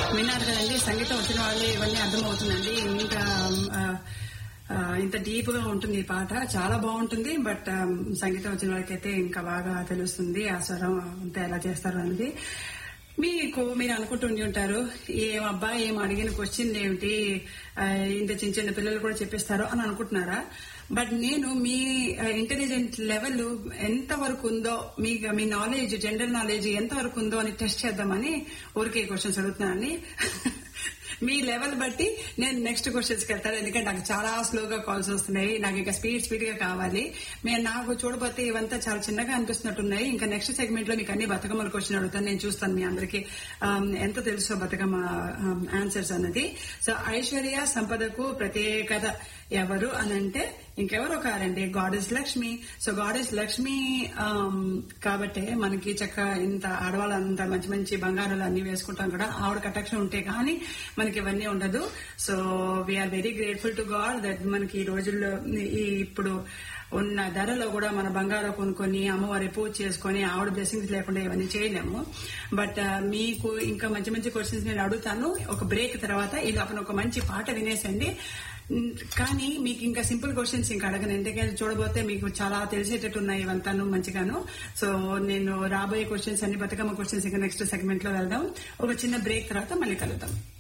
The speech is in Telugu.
విన్నారు కదండి సంగీతం వచ్చిన వాళ్ళు ఇవన్నీ అర్థమవుతుందండి ఇంకా ఆ, ఆ, ఇంత డీప్ గా ఉంటుంది ఈ పాట చాలా బాగుంటుంది బట్ ఆ, సంగీతం వచ్చిన వాళ్ళకైతే ఇంకా బాగా తెలుస్తుంది ఆ స్వరం అంతా ఎలా చేస్తారు అనేది మీకు మీరు అనుకుంటుండి ఉంటారు ఏం అబ్బా ఏం అడిగిన క్వశ్చన్ ఏమిటి ఆ, ఇంత చిన్న చిన్న పిల్లలు కూడా చెప్పిస్తారు అని అనుకుంటున్నారా బట్ నేను మీ ఇంటెలిజెంట్ లెవెల్ ఎంత వరకు ఉందో మీ మీ నాలెడ్జ్ జనరల్ నాలెడ్జ్ ఎంత వరకు ఉందో అని టెస్ట్ చేద్దామని ఊరికే క్వశ్చన్స్ అడుగుతున్నానండి మీ లెవెల్ బట్టి నేను నెక్స్ట్ క్వశ్చన్స్ కి వెళ్తాను ఎందుకంటే నాకు చాలా స్లోగా కాల్స్ వస్తున్నాయి నాకు ఇంకా స్పీడ్ స్పీడ్ గా కావాలి నేను నాకు చూడబోతే ఇవంతా చాలా చిన్నగా అనిపిస్తున్నట్టున్నాయి ఇంకా నెక్స్ట్ సెగ్మెంట్ లో మీకు అన్ని బతుకమ్మల క్వశ్చన్ అడుగుతాను నేను చూస్తాను మీ అందరికి ఎంత తెలుసో బతుకమ్మ ఆన్సర్స్ అన్నది సో ఐశ్వర్య సంపదకు ప్రత్యేకత ఎవరు అని అంటే ఇంకెవరో కారండి goddess Lakshmi so goddess Lakshmi um, కాబట్టే మనకి చక్క ఇంత ఆడవాళ్ళంతా మంచి మంచి బంగారాలు అన్ని వేసుకుంటాం కూడా ఆవిడ కటాక్షం ఉంటే కానీ మనకి ఇవన్నీ ఉండదు so we are very grateful to God that మనకి ఈ రోజుల్లో ఈ ఇప్పుడు ఉన్న ధరలో కూడా మన బంగారం కొనుక్కొని అమ్మవారి పూజ చేసుకొని ఆవిడ బ్లెస్సింగ్స్ లేకుండా ఇవన్నీ చేయలేము బట్ మీకు ఇంకా మంచి మంచి క్వశ్చన్స్ నేను అడుగుతాను ఒక బ్రేక్ తర్వాత ఈ లోపల ఒక మంచి పాట వినేసండి ఉమ్, కానీ మీకు ఇంకా సింపుల్ క్వశ్చన్స్ ఇంకా అడగను ఎందుకంటే చూడబోతే మీకు చాలా తెలిసేటట్టు ఉన్నాయి ఇవంతాను మంచిగాను సో నేను రాబోయే క్వశ్చన్స్ అన్ని బతుకమ్మ క్వశ్చన్స్ ఇంకా నెక్స్ట్ సెగ్మెంట్ లో వెళ్దాం ఒక చిన్న బ్రేక్ తర్వాత మళ్ళీ కలుద్దాం